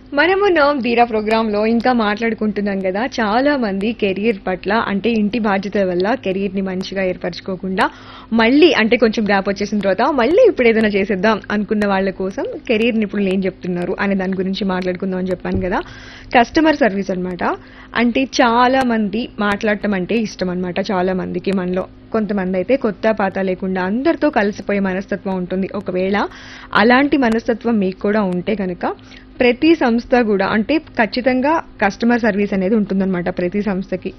మనము నోమ్ ధీరా ప్రోగ్రామ్ లో ఇంకా మాట్లాడుకుంటున్నాం కదా చాలా మంది కెరీర్ పట్ల అంటే ఇంటి బాధ్యతల వల్ల కెరీర్ ని మంచిగా ఏర్పరచుకోకుండా మళ్ళీ అంటే కొంచెం గ్యాప్ వచ్చేసిన తర్వాత మళ్ళీ ఇప్పుడు ఏదైనా చేసేద్దాం అనుకున్న వాళ్ళ కోసం కెరీర్ నిపుణులు ఏం చెప్తున్నారు అనే దాని గురించి మాట్లాడుకుందాం అని చెప్పాను కదా కస్టమర్ సర్వీస్ అన్నమాట అంటే చాలా మంది మాట్లాడటం అంటే ఇష్టం అన్నమాట చాలా మందికి మనలో కొంతమంది అయితే కొత్త పాత లేకుండా అందరితో కలిసిపోయే మనస్తత్వం ఉంటుంది ఒకవేళ అలాంటి మనస్తత్వం మీకు కూడా ఉంటే కనుక ప్రతి సంస్థ కూడా అంటే ఖచ్చితంగా కస్టమర్ సర్వీస్ అనేది ఉంటుందన్నమాట ప్రతి సంస్థకి